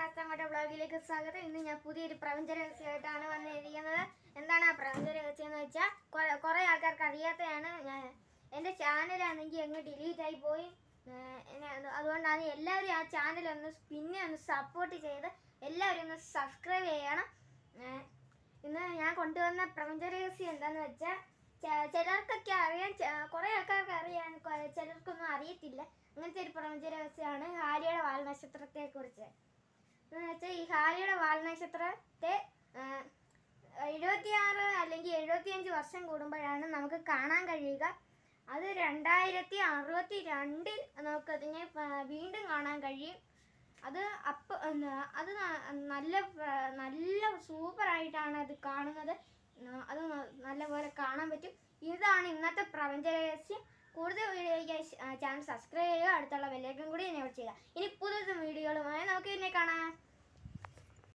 അങ്ങോട്ട് വ്ളോഗിലേക്ക് സ്വാഗതം ഇന്ന് ഞാൻ പുതിയൊരു പ്രപഞ്ച രഹസ്യമായിട്ടാണ് വന്നിരിക്കുന്നത് എന്താണ് ആ പ്രപഞ്ച രഹസ്യം എന്ന് വെച്ചാൽ കുറേ ആൾക്കാർക്ക് അറിയാത്തതാണ് ഞാൻ എൻ്റെ ചാനലാണെങ്കിൽ അങ്ങ് ഡിലീറ്റ് ആയി പോയി ഏഹ് എന്നെ അത് അതുകൊണ്ടാണ് എല്ലാവരും ആ ചാനൽ ഒന്ന് പിന്നെ ഒന്ന് സപ്പോർട്ട് ചെയ്ത് എല്ലാവരും ഒന്ന് സബ്സ്ക്രൈബ് ചെയ്യണം ഏഹ് ഇന്ന് ഞാൻ കൊണ്ടുവന്ന പ്രപഞ്ച രഹസ്യം എന്താണെന്ന് വെച്ചാൽ ചിലർക്കൊക്കെ അറിയാൻ ചെ- കുറേ ആൾക്കാർക്ക് അറിയാൻ കൊ- ചിലർക്കൊന്നും അറിയത്തില്ല അങ്ങനത്തെ ഒരു പ്രപഞ്ച രഹസ്യമാണ് ഹാരിയുടെ വാൽ നക്ഷത്രത്തെ കുറിച്ച് എന്ന് വെച്ചാൽ ഈ ഹാരിയുടെ വാൽ നക്ഷത്രത്തെ എഴുപത്തിയാറ് അല്ലെങ്കിൽ എഴുപത്തിയഞ്ച് വർഷം കൂടുമ്പോഴാണ് നമുക്ക് കാണാൻ കഴിയുക അത് രണ്ടായിരത്തി അറുപത്തി രണ്ടിൽ നമുക്കതിനെ പ- വീണ്ടും കാണാൻ കഴിയും അത് അപ്പ എന്താ, അത് ന- നല്ല പ്ര- നല്ല സൂപ്പറായിട്ടാണ് അത് കാണുന്നത് ന- അത് ന- നല്ലപോലെ കാണാൻ പറ്റും ഇതാണ് ഇന്നത്തെ പ്രപഞ്ച രഹസ്യം കൂടുതൽ വീഡിയോയ്ക്ക് ചാനൽ സബ്സ്ക്രൈബ് ചെയ്യുക അടുത്തുള്ള ബെല്ലേക്കും കൂടി എനേബിൾ ചെയ്യുക ഇനി പുതിയ വീഡിയോകളുമായി